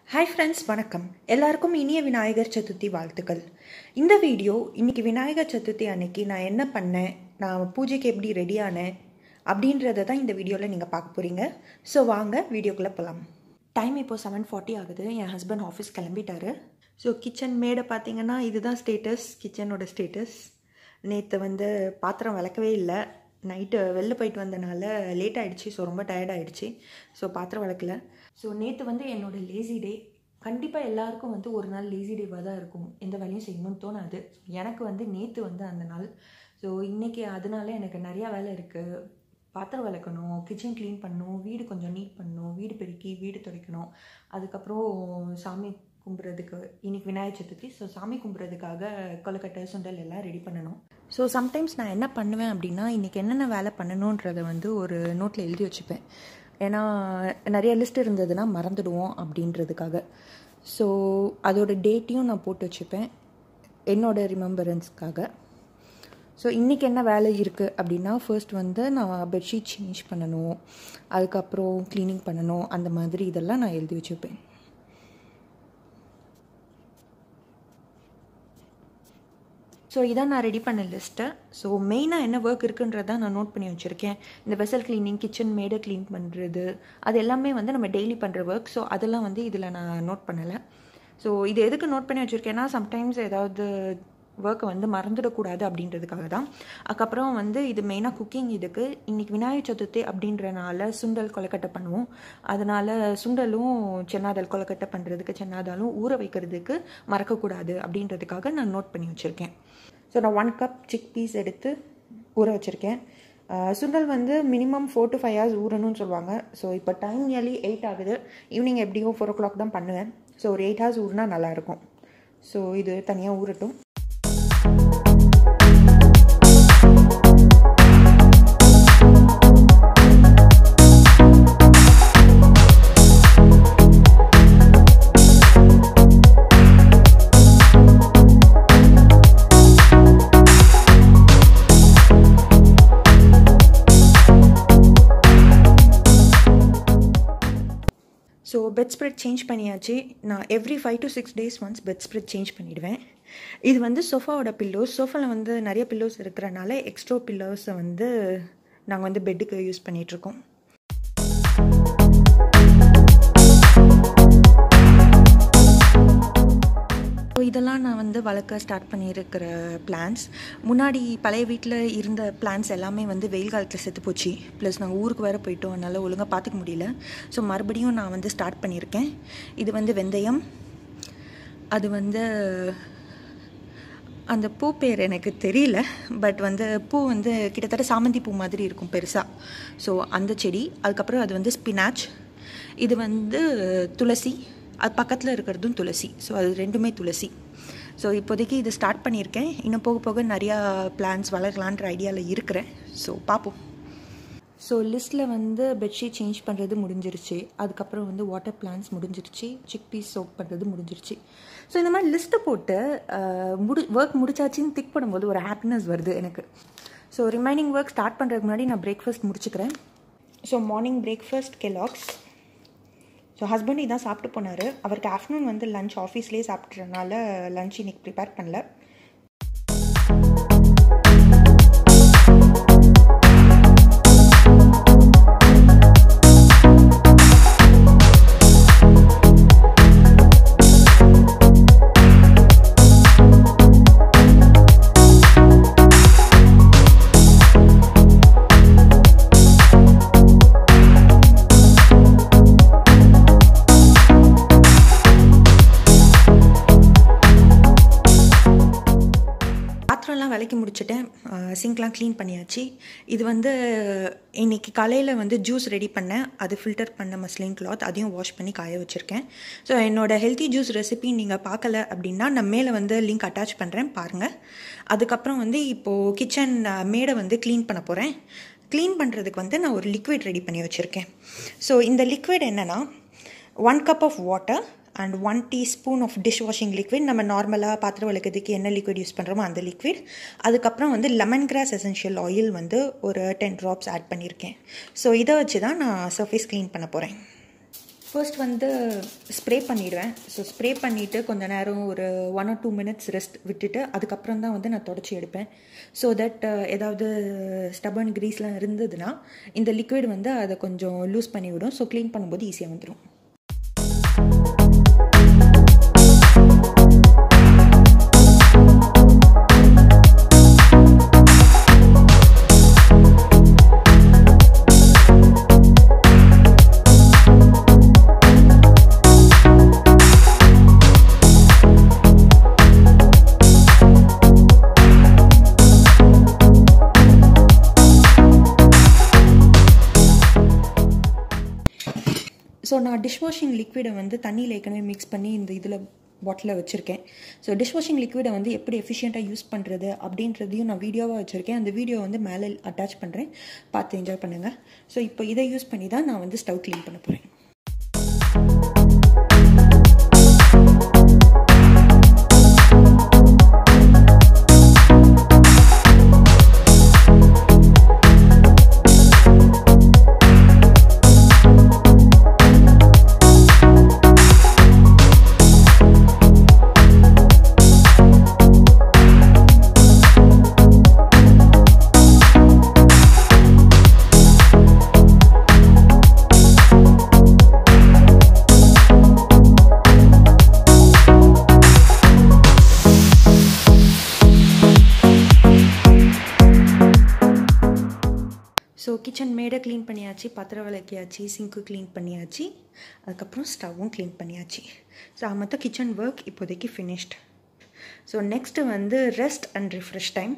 hi friends வணக்கம் எல்லாருக்கும் இனிய விநாயகர் சதுர்த்தி வாழ்த்துக்கள் இந்த வீடியோ இன்னைக்கு விநாயகர் சதுர்த்தி அன்னைக்கு நான் என்ன பண்ணேன் நான் பூஜைக்கு எப்படி ரெடி ஆனேன் அப்படின்றத தான் இந்த வீடியோவில் நீங்கள் பார்க்க போகிறீங்க ஸோ வாங்க வீடியோக்குள்ளே போகலாம் டைம் இப்போது செவன் ஃபார்ட்டி ஆகுது என் ஹஸ்பண்ட் ஆஃபீஸ் கிளம்பிட்டாரு ஸோ கிச்சன் மேடை பார்த்தீங்கன்னா இதுதான் ஸ்டேட்டஸ் கிச்சனோட ஸ்டேட்டஸ் நேற்று வந்து பாத்திரம் விளக்கவே இல்லை நைட்டு வெளில போயிட்டு வந்தனால லேட் ஆகிடுச்சு ஸோ ரொம்ப டயர்ட் ஆகிடுச்சு ஸோ பாத்திரம் விளக்கல ஸோ நேற்று வந்து என்னோடய லேசி டே கண்டிப்பாக எல்லாருக்கும் வந்து ஒரு நாள் லேசி டேவாக தான் இருக்கும் எந்த வேலையும் செய்யணும்னு தோணாது எனக்கு வந்து நேற்று வந்து அந்த நாள் ஸோ இன்றைக்கி அதனால எனக்கு நிறையா வேலை இருக்குது பாத்திரம் விளக்கணும் கிச்சன் க்ளீன் பண்ணணும் வீடு கொஞ்சம் நீட் பண்ணணும் வீடு பெருக்கி வீடு துடைக்கணும் அதுக்கப்புறம் சாமி கும்பிட்றதுக்கு இன்னைக்கு விநாயகர் சதுர்த்தி ஸோ சாமி கும்பிட்றதுக்காக கொலக்கட்டை சுண்டல் எல்லாம் ரெடி பண்ணணும் ஸோ சம்டைம்ஸ் நான் என்ன பண்ணுவேன் அப்படின்னா இன்றைக்கி என்னென்ன வேலை பண்ணணுன்றதை வந்து ஒரு நோட்டில் எழுதி வச்சுப்பேன் ஏன்னா நிறைய லிஸ்ட் இருந்ததுன்னா மறந்துடுவோம் அப்படின்றதுக்காக ஸோ அதோட டேட்டையும் நான் போட்டு வச்சுப்பேன் என்னோட ரிமெம்பரன்ஸ்க்காக ஸோ இன்றைக்கி என்ன வேலை இருக்குது அப்படின்னா ஃபர்ஸ்ட் வந்து நான் பெட்ஷீட் சேஞ்ச் பண்ணணும் அதுக்கப்புறம் க்ளீனிங் பண்ணணும் அந்த மாதிரி இதெல்லாம் நான் எழுதி வச்சுப்பேன் ஸோ இதான் நான் ரெடி பண்ண லிஸ்ட்டு ஸோ மெயினாக என்ன ஒர்க் இருக்குன்றத நான் நோட் பண்ணி வச்சுருக்கேன் இந்த வெசல் க்ளீனிங் கிச்சன் மேடை க்ளீன் பண்ணுறது அது எல்லாமே வந்து நம்ம டெய்லி பண்ணுற ஒர்க் ஸோ அதெல்லாம் வந்து இதில் நான் நோட் பண்ணலை ஸோ இது எதுக்கு நோட் பண்ணி வச்சுருக்கேன்னா சம்டைம்ஸ் ஏதாவது ஒர்க்கை வந்து மறந்துடக்கூடாது அப்படின்றதுக்காக தான் அதுக்கப்புறம் வந்து இது மெயினாக குக்கிங் இதுக்கு இன்றைக்கி விநாயகர் சதுர்த்தி அப்படின்றனால சுண்டல் கொலக்கட்டை பண்ணுவோம் அதனால் சுண்டலும் சென்னாதல் கொலக்கட்டை பண்ணுறதுக்கு சென்னாதாலும் ஊற வைக்கிறதுக்கு மறக்கக்கூடாது அப்படின்றதுக்காக நான் நோட் பண்ணி வச்சுருக்கேன் ஸோ நான் ஒன் கப் சிக் பீஸ் எடுத்து ஊற வச்சுருக்கேன் சுண்டல் வந்து minimum four to five hours ஊறணும்னு சொல்லுவாங்க ஸோ இப்போ டைம் நியர்லி எயிட் ஆகுது ஈவினிங் எப்படியும் ஃபோர் ஓ கிளாக் தான் பண்ணுவேன் ஸோ ஒரு எயிட் ஹவர்ஸ் ஊறினா நல்லாயிருக்கும் ஸோ இது தனியாக ஊறட்டும் ஸோ பெட் ஸ்ப்ரெட் சேஞ்ச் பண்ணியாச்சு நான் every five to six days once bed spread change பண்ணிவிடுவேன் இது வந்து சோஃபாவோட பில்லோஸ் சோஃபாவில் வந்து நிறைய பில்லோஸ் இருக்கிறனால எக்ஸ்ட்ரா பில்லோஸை வந்து நாங்கள் வந்து பெட்டுக்கு யூஸ் பண்ணிகிட்ருக்கோம் ஸோ இதெல்லாம் நான் வந்து வளர்க்க ஸ்டார்ட் பண்ணியிருக்கிற பிளான்ஸ் முன்னாடி பழைய வீட்டில் இருந்த பிளான்ஸ் எல்லாமே வந்து வெயில் காலத்தில் செத்து போச்சு ப்ளஸ் நாங்கள் ஊருக்கு வேறு போயிட்டோம் அதனால் ஒழுங்காக பார்த்துக்க முடியல ஸோ மறுபடியும் நான் வந்து ஸ்டார்ட் பண்ணியிருக்கேன் இது வந்து வெந்தயம் அது வந்து அந்த பூ பேர் எனக்கு தெரியல பட் வந்து பூ வந்து கிட்டத்தட்ட சாமந்தி பூ மாதிரி இருக்கும் பெருசாக ஸோ அந்த செடி அதுக்கப்புறம் அது வந்து ஸ்பினாச் இது வந்து துளசி அது பக்கத்தில் இருக்கிறதும் துளசி ஸோ அது ரெண்டுமே துளசி ஸோ இப்போதைக்கு இது ஸ்டார்ட் பண்ணியிருக்கேன் இன்னும் போக போக நிறையா பிளான்ஸ் வளர்க்கலான்ற ஐடியாவில் இருக்கிறேன் ஸோ பார்ப்போம் ஸோ லிஸ்ட்டில் வந்து பெட்ஷீட் சேஞ்ச் பண்ணுறது முடிஞ்சிருச்சு அதுக்கப்புறம் வந்து வாட்டர் பிளான்ஸ் முடிஞ்சிருச்சு சிக் பீஸ் சோப் பண்ணுறது முடிஞ்சிருச்சு ஸோ இந்த மாதிரி லிஸ்ட்டை போட்டு முடி ஒர்க் முடிச்சாச்சின்னு திக் பண்ணும்போது ஒரு ஹாப்பினஸ் வருது எனக்கு ஸோ ரிமைனிங் ஒர்க் ஸ்டார்ட் பண்ணுறதுக்கு முன்னாடி நான் பிரேக்ஃபாஸ்ட் முடிச்சுக்கிறேன் so morning breakfast Kellogg's so husband இதான் சாப்பிட்டு போனார் அவருக்கு ஆஃப்டர்நூன் வந்து லஞ்ச் ஆஃபீஸ்லேயே சாப்பிட்றதுனால லஞ்ச் இன்னைக்கு ப்ரிப்பேர் பண்ணல பாத்திரம்லாம் விலைக்கு முடிச்சுட்டேன் சிங்க்லாம் க்ளீன் பண்ணியாச்சு இது வந்து இன்றைக்கி காலையில் வந்து ஜூஸ் ரெடி பண்ணேன் அது ஃபில்டர் பண்ண மஸ்லின் கிளாத் அதையும் வாஷ் பண்ணி காய வச்சுருக்கேன் ஸோ என்னோடய ஹெல்த்தி ஜூஸ் ரெசிபி நீங்கள் பார்க்கல அப்படின்னா நான் மேலே வந்து லிங்க் அட்டாச் பண்ணுறேன் பாருங்கள் அதுக்கப்புறம் வந்து இப்போது கிச்சன் மேடை வந்து க்ளீன் பண்ண போகிறேன் க்ளீன் பண்ணுறதுக்கு வந்து நான் ஒரு லிக்விட் ரெடி பண்ணி வச்சுருக்கேன் ஸோ இந்த லிக்விட் என்னென்னா one cup of water and one teaspoon of dish washing liquid நம்ம நார்மலாக பாத்திரம் விளக்கிறதுக்கு என்ன லிக்விட் யூஸ் பண்ணுறோமோ அந்த லிக்விட் அதுக்கப்புறம் வந்து லெமன் கிராஸ் எசென்ஷியல் ஆயில் வந்து ஒரு டென் ட்ராப்ஸ் ஆட் பண்ணியிருக்கேன் ஸோ இதை வச்சு தான் நான் சர்ஃபேஸ் க்ளீன் பண்ண போகிறேன் ஃபர்ஸ்ட் வந்து ஸ்ப்ரே பண்ணிடுவேன் ஸோ ஸ்ப்ரே பண்ணிவிட்டு கொஞ்ச நேரம் ஒரு one or two minutes rest விட்டுட்டு அதுக்கப்புறம் தான் வந்து நான் தொடச்சி எடுப்பேன் ஸோ தட் ஏதாவது ஸ்டபன் க்ரீஸ்லாம் இருந்ததுன்னா இந்த லிக்விட் வந்து அதை கொஞ்சம் லூஸ் பண்ணி விடும் ஸோ க்ளீன் பண்ணும்போது ஈஸியாக வந்துடும் ஸோ நான் டிஷ் வாஷிங் லிக்விடை வந்து தண்ணியில் ஏற்கனவே மிக்ஸ் பண்ணி இந்த இதில் பாட்டிலில் வச்சுருக்கேன் ஸோ டிஷ் வாஷிங் லிக்விடை வந்து எப்படி எஃபிஷியண்ட்டாக யூஸ் பண்ணுறது அப்படின்றதையும் நான் வீடியோவாக வச்சுருக்கேன் அந்த வீடியோ வந்து மேலே அட்டாச் பண்ணுறேன் பார்த்து என்ஜாய் பண்ணுங்கள் ஸோ இப்போ இதை யூஸ் பண்ணி தான் நான் வந்து ஸ்டவ் க்ளீன் பண்ண போகிறேன் ஸோ கிச்சன் மேடை க்ளீன் பண்ணியாச்சு பாத்திரம் விளக்கியாச்சு சிங்க்கு க்ளீன் பண்ணியாச்சு அதுக்கப்புறம் ஸ்டவ்வும் க்ளீன் பண்ணியாச்சு ஸோ மொத்த கிச்சன் ஒர்க் இப்போதைக்கு ஃபினிஷ்ட் ஸோ நெக்ஸ்ட்டு வந்து rest and refresh time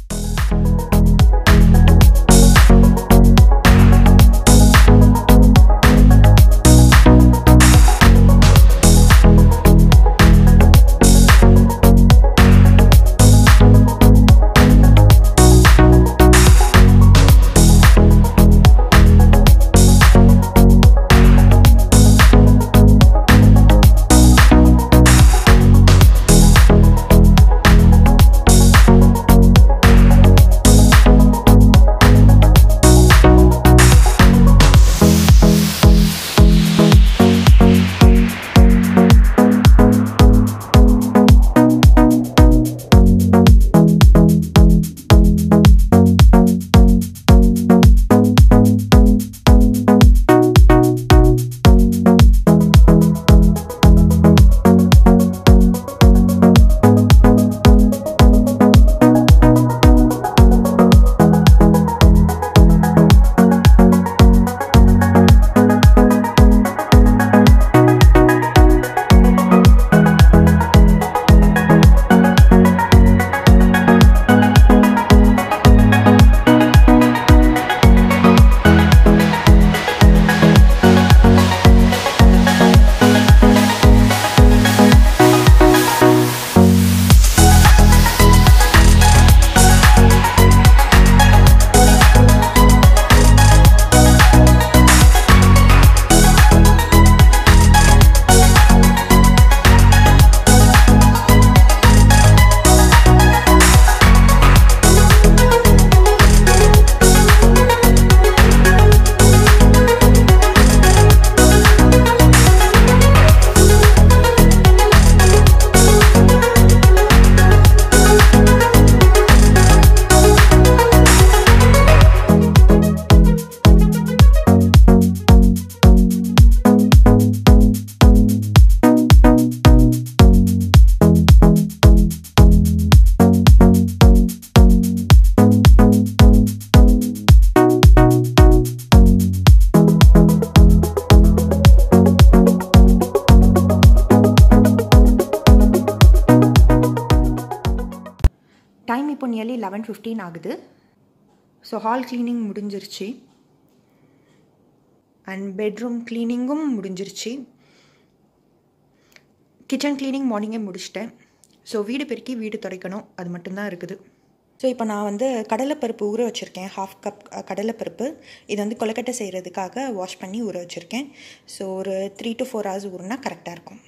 time இப்போ நியர்லி லெவன் ஃபிஃப்டீன் ஆகுது ஸோ ஹால் க்ளீனிங் முடிஞ்சிருச்சு அண்ட் பெட்ரூம் க்ளீனிங்கும் முடிஞ்சிருச்சு கிச்சன் க்ளீனிங் மார்னிங்கே முடிச்சிட்டேன் ஸோ வீடு பெருக்கி வீடு துடைக்கணும் அது மட்டும்தான் இருக்குது ஸோ இப்போ நான் வந்து கடலைப்பருப்பு ஊற வச்சுருக்கேன் ஹாஃப் கப் கடலைப்பருப்பு இது வந்து கொலக்கட்டை செய்கிறதுக்காக வாஷ் பண்ணி ஊற வச்சுருக்கேன் ஸோ ஒரு த்ரீ டு ஃபோர் ஹவர்ஸ் ஊறினா கரெக்டாக இருக்கும்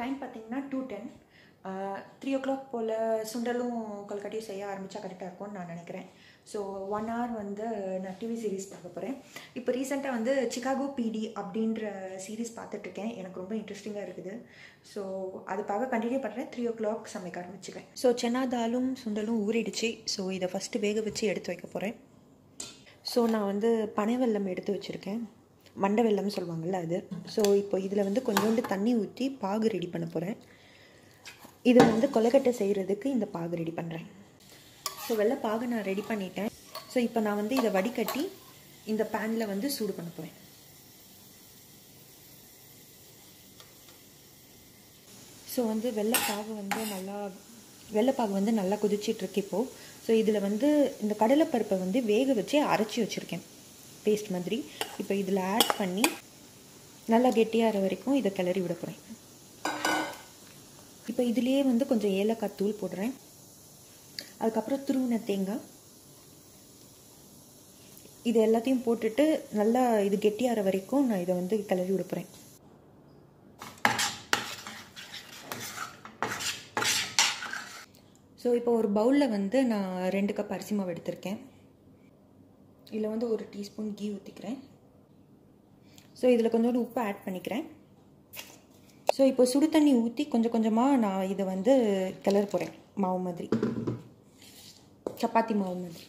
டைம் பார்த்தீங்கன்னா two ten three o'clock போல் சுண்டலும் கொல்கட்டையும் செய்ய ஆரம்பித்தா கரெக்டாக இருக்கும்னு நான் நினைக்கிறேன் ஸோ ஒன் ஹவர் வந்து நான் டிவி சீரிஸ் பார்க்க போகிறேன் இப்போ ரீசெண்டாக வந்து சிகாகோ பிடி அப்படின்ற சீரீஸ் பார்த்துட்ருக்கேன் எனக்கு ரொம்ப இன்ட்ரெஸ்டிங்காக இருக்குது ஸோ அது பார்க்க கண்டினியூ பண்ணுறேன் த்ரீ ஓ கிளாக் சமைக்க ஆரம்பிச்சுக்கிறேன் ஸோ சென்னா தாலும் சுண்டலும் ஊறிடுச்சு ஸோ இதை ஃபஸ்ட்டு வேக வச்சு எடுத்து வைக்க போகிறேன் ஸோ நான் வந்து பனை வெல்லம் எடுத்து வச்சுருக்கேன் மண்டை வெல்லம் சொல்லுவாங்கள்ல அது ஸோ இப்போ இதில் வந்து கொஞ்சோண்டு தண்ணி ஊற்றி பாகு ரெடி பண்ண போகிறேன் இது வந்து கொலக்கட்டை செய்கிறதுக்கு இந்த பாகு ரெடி பண்ணுறேன் ஸோ வெள்ளை பாகு நான் ரெடி பண்ணிட்டேன் ஸோ இப்போ நான் வந்து இதை வடிகட்டி இந்த பேனில் வந்து சூடு பண்ண போகிறேன் ஸோ வந்து வெள்ளைப்பாகு வந்து நல்லா வெள்ளைப்பாகு வந்து நல்லா கொதிச்சிட்ருக்கு இப்போது ஸோ இதில் வந்து இந்த கடலைப்பருப்பை வந்து வேக வச்சு அரைச்சி வச்சுருக்கேன் பேஸ்ட் மாதிரி இப்போ இதில் ஆட் பண்ணி நல்லா கெட்டியாகிற வரைக்கும் இதை கிளறி விட போகிறேன் இப்போ இதுலேயே வந்து கொஞ்சம் ஏலக்காய் தூள் போடுறேன் அதுக்கப்புறம் துருவின தேங்காய் இது எல்லாத்தையும் போட்டுட்டு நல்லா இது கெட்டியாகிற வரைக்கும் நான் இதை வந்து கிளறி விட போகிறேன் ஸோ இப்போ ஒரு பவுலில் வந்து நான் ரெண்டு கப் அரிசி மாவு எடுத்திருக்கேன் இதில் வந்து ஒரு டீஸ்பூன் கீ ஊற்றிக்கிறேன் ஸோ இதில் கொஞ்சோண்டு உப்பு ஆட் பண்ணிக்கிறேன் ஸோ இப்போ சுடு தண்ணி ஊற்றி கொஞ்சம் கொஞ்சமாக நான் இதை வந்து கிளற போகிறேன் மாவு மாதிரி சப்பாத்தி மாவு மாதிரி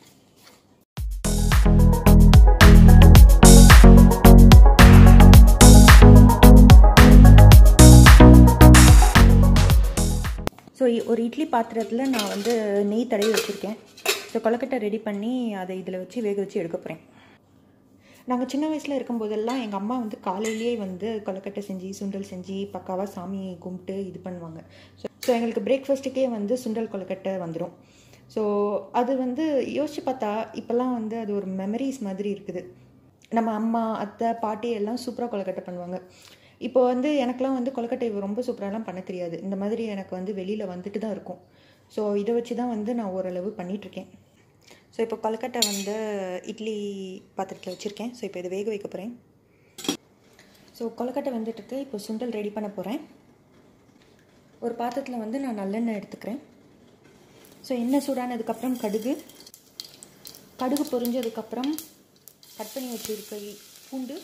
ஸோ ஒரு இட்லி பாத்திரத்தில் நான் வந்து நெய் தடவி வச்சுருக்கேன் ஸோ கொலக்கட்டை ரெடி பண்ணி அதை இதில் வச்சு வேக வச்சு எடுக்க போகிறேன் நாங்கள் சின்ன வயசில் இருக்கும்போதெல்லாம் எங்கள் அம்மா வந்து காலையிலேயே வந்து கொலக்கட்டை செஞ்சு சுண்டல் செஞ்சு பக்காவாக சாமி கும்பிட்டு இது பண்ணுவாங்க ஸோ ஸோ எங்களுக்கு பிரேக்ஃபாஸ்ட்டுக்கே வந்து சுண்டல் கொலக்கட்டை வந்துடும் ஸோ அது வந்து யோசிச்சு பார்த்தா இப்போல்லாம் வந்து அது ஒரு மெமரிஸ் மாதிரி இருக்குது நம்ம அம்மா அத்தை பாட்டி எல்லாம் சூப்பராக கொலக்கட்டை பண்ணுவாங்க இப்போ வந்து எனக்குலாம் வந்து கொலக்கட்டை ரொம்ப சூப்பராகலாம் பண்ண தெரியாது இந்த மாதிரி எனக்கு வந்து வெளியில் வந்துட்டு தான் இருக்கும் ஸோ இதை வச்சு தான் வந்து நான் ஓரளவு பண்ணிகிட்ருக்கேன் ஸோ இப்போ கொலக்கட்டை வந்து இட்லி பாத்திரத்தில் வச்சுருக்கேன் ஸோ இப்போ இதை வேக வைக்க போகிறேன் ஸோ கொலக்கட்டை வந்துட்டுருக்கு இப்போ சுண்டல் ரெடி பண்ண போகிறேன் ஒரு பாத்திரத்தில் வந்து நான் நல்லெண்ணெய் எடுத்துக்கிறேன் ஸோ எண்ணெய் சூடானதுக்கப்புறம் கடுகு கடுகு பொரிஞ்சதுக்கப்புறம் கட் பண்ணி வச்சுருக்க பூண்டு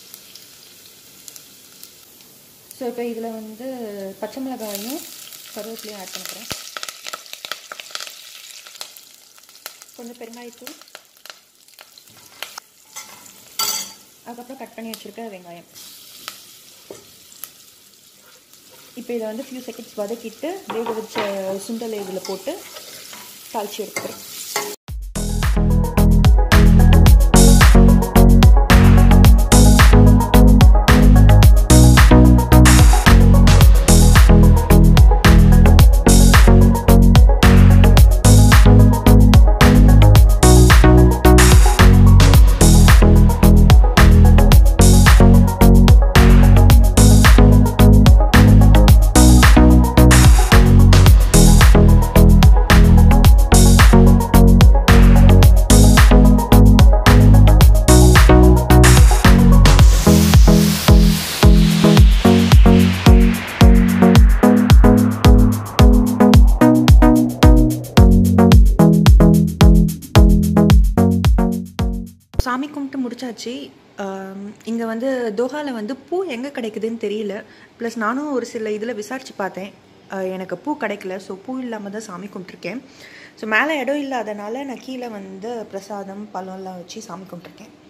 ஸோ இப்போ இதில் வந்து பச்சை மிளகாயும் கருவேப்பிலையும் ஆட் பண்ணிக்கிறேன் கொஞ்சம் பெருங்காயத்தூள் அதுக்கப்புறம் கட் பண்ணி வச்சுருக்க வெங்காயம் இப்போ இதை வந்து ஃபியூ செகண்ட்ஸ் வதக்கிட்டு வேக வச்ச சுண்டலை இதில் போட்டு தாளித்து எடுத்துக்கிறேன் சாமி கும்பிட்டு முடிச்சாச்சு இங்கே வந்து தோஹாவில் வந்து பூ எங்கே கிடைக்குதுன்னு தெரியல ப்ளஸ் நானும் ஒரு சில இதில் விசாரித்து பார்த்தேன் எனக்கு பூ கிடைக்கல ஸோ பூ இல்லாமல் தான் சாமி கும்பிட்ருக்கேன் ஸோ மேலே இடம் இல்லாதனால நான் கீழே வந்து பிரசாதம் பழம்லாம் வச்சு சாமி கும்பிட்ருக்கேன்